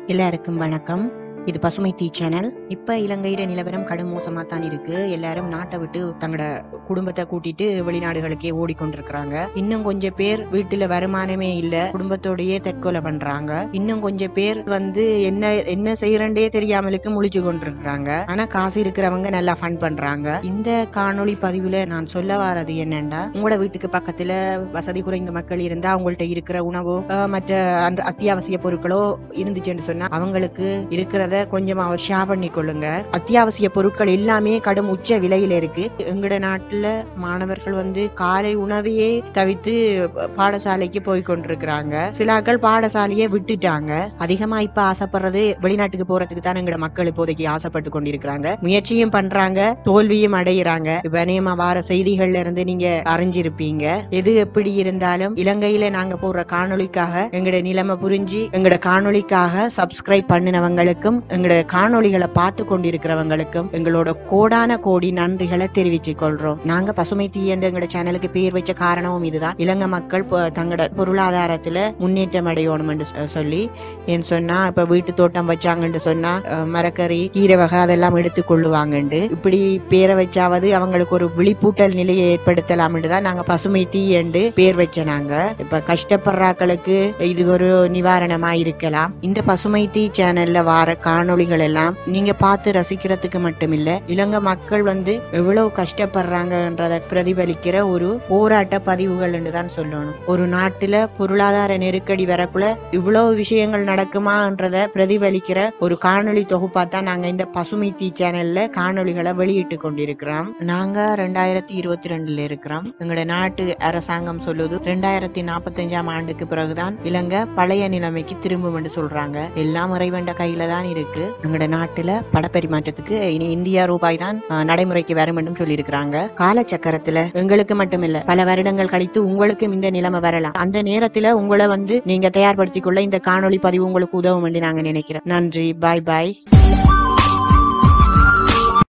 எல்லாருக்கும் வணக்கம் இது பசுமை தீ சேனல் இப்ப இலங்கையில நிலவரம் கடும் மோசமா தான் இருக்கு எல்லாரும் நாட்டை விட்டு தங்களோட குடும்பத்தை கூட்டிட்டு வெளிநாடுகளுக்கே ஓடிக்கொண்டிருக்கிறாங்க இன்னும் கொஞ்சம் பேர் வீட்டுல வருமானமே இல்ல குடும்பத்தோடயே தற்கொலை பண்றாங்க இன்னும் கொஞ்சம் பேர் வந்து என்ன என்ன செய்யறண்டே தெரியாமலுக்கு முழிச்சு கொண்டிருக்கிறாங்க ஆனா காசு இருக்கிறவங்க நல்லா ஃபன் பண்றாங்க இந்த காணொளி பதிவுல நான் சொல்ல வாரது என்னன்னா உங்களோட வீட்டுக்கு பக்கத்துல வசதி குறைந்த மக்கள் இருந்தா அவங்கள்ட்ட இருக்கிற உணவோ அஹ், மற்ற அந்த அத்தியாவசிய பொருட்களோ இருந்துச்சுன்னு சொன்னா அவங்களுக்கு இருக்கிறத கொஞ்சம் அவர் ஷேர் பண்ணி கொள்ளுங்க அத்தியாவசிய பொருட்கள் எல்லாமே கடும் உச்ச விலையில இருக்கு எங்கட நாட்டுல மாணவர்கள் வந்து காலை உணவையே தவிர்த்து ப- பாடசாலைக்கு போய் கொண்டிருக்கிறாங்க சிலாக்கள் பாடசாலையை விட்டுட்டாங்க அதிகமா இப்ப ஆசைப்படுறது வெளிநாட்டுக்கு போறதுக்கு தான் எங்கட மக்கள் இப்போதைக்கு ஆசைப்பட்டு கொண்டிருக்கிறாங்க முயற்சியும் பண்றாங்க தோல்வியும் அடைகிறாங்க இப்ப அநேகமா வார செய்திகள்ல இருந்து நீங்க அறிஞ்சிருப்பீங்க எது எப்படி இருந்தாலும் இலங்கையில நாங்க போடுற காணொளிக்காக எங்கட நிலைமை புரிஞ்சு எங்கட காணொளிக்காக சப்ஸ்கிரைப் பண்ணினவங்களுக்கும் எங்கட காணொளிகளை பார்த்து கொண்டிருக்கிறவங்களுக்கும் எங்களோட கோடான கோடி நன்றிகளை தெரிவிச்சுக் கொள்றோம் நாங்க பசுமை தீ என்ற எங்கட சேனலுக்கு பேர் வச்ச காரணமும் இதுதான் இலங்கை மக்கள் பொ- தங்களோட பொருளாதாரத்துல முன்னேற்றம் அடையணும் என்று சொ- சொல்லி ஏன்னு சொன்னா இப்ப வீட்டு தோட்டம் வச்சாங்கன்னு சொன்னா அஹ், மரக்கறி கீரை வகை அதெல்லாம் எடுத்து கொள்ளுவாங்கண்டு இப்படி பேரை வச்சாவது அவங்களுக்கு ஒரு விழிப்பூட்டல் நிலையை ஏற்படுத்தலாம் தான் நாங்க பசுமை தீ என்று பேர் வச்ச நாங்க இப்ப கஷ்டப்படுறாக்களுக்கு இது ஒரு நிவாரணமா இருக்கலாம் இந்த பசுமை தீ சேனல்ல வார காணொளிகள் எல்லாம் நீங்க பார்த்து ரசிக்கிறதுக்கு மட்டுமில்ல இலங்கை மக்கள் வந்து எவ்வளவு கஷ்டப்படுறாங்கன்றத பிரதிபலிக்கிற ஒரு போராட்ட பதிவுகள் என்று தான் சொல்லணும் ஒரு நாட்டுல பொருளாதார நெருக்கடி வரக்குள்ள இவ்வளவு விஷயங்கள் நடக்குமான்றத பிரதிபலிக்கிற ஒரு காணொளி தொகுப்பா தான் நாங்க இந்த பசுமை தீ சேனல்ல காணொளிகளை வெளியிட்டு கொண்டிருக்கிறோம் நாங்க ரெண்டாயிரத்தி இருபத்தி ரெண்டுல இருக்கிறோம் எங்களோட நாட்டு அரசாங்கம் சொல்லுது ரெண்டாயிரத்தி நாற்பத்தஞ்சாம் ஆண்டுக்கு பிறகுதான் இலங்கை பழைய நிலைமைக்கு திரும்பும் என்று சொல்றாங்க எல்லாம் இறைவண்ட கையில தான் இருக்கு எங்களோட நாட்டுல படப்பரிமாற்றத்துக்கு இனி இந்தியா ரூபாய் தான் அஹ், நடைமுறைக்கு வரும் என்றும் சொல்லியிருக்கிறாங்க காலச்சக்கரத்துல எங்களுக்கு மட்டுமில்ல பல வருடங்கள் கழித்து உங்களுக்கும் இந்த நிலைமை வரலாம் அந்த நேரத்துல உங்களை வந்து நீங்க தயார்படுத்திக் கொள்ள இந்த காணொளி பதிவு உங்களுக்கு உதவும் என்று நாங்க நினைக்கிறோம் நன்றி பாய் பாய்